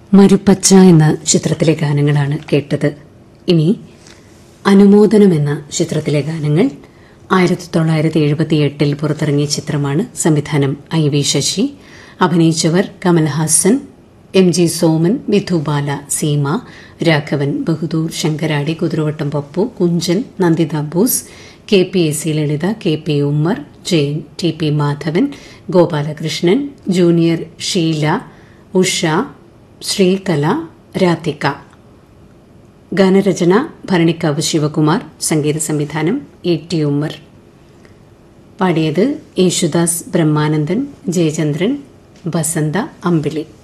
മരുപ്പച്ച എന്ന ചിത്രത്തിലെ ഗാനങ്ങളാണ് കേട്ടത് ഇനി അനുമോദനം എന്ന ചിത്രത്തിലെ ഗാനങ്ങൾ ആയിരത്തി തൊള്ളായിരത്തി എഴുപത്തിയെട്ടിൽ പുറത്തിറങ്ങിയ ചിത്രമാണ് സംവിധാനം ഐ വി ശശി അഭിനയിച്ചവർ Kamal Haasan M G Soman Vidhubala Seema Raghavan Bahadur Sankaradi Kuthiravattom Pappu Kunchan Nandita Bose K P S C Lalitha K P Ummer Jayan T P Madhavan Gopalakrishnan junior Sheela Usha Sreekala Radhika ഗാനരചന ഭരണിക്കാവ് ശിവകുമാർ സംഗീത സംവിധാനം എ ടി ഉമ്മർ പാടിയത് യേശുദാസ് ബ്രഹ്മാനന്ദൻ ജയചന്ദ്രൻ ബസന്ത അമ്പിളി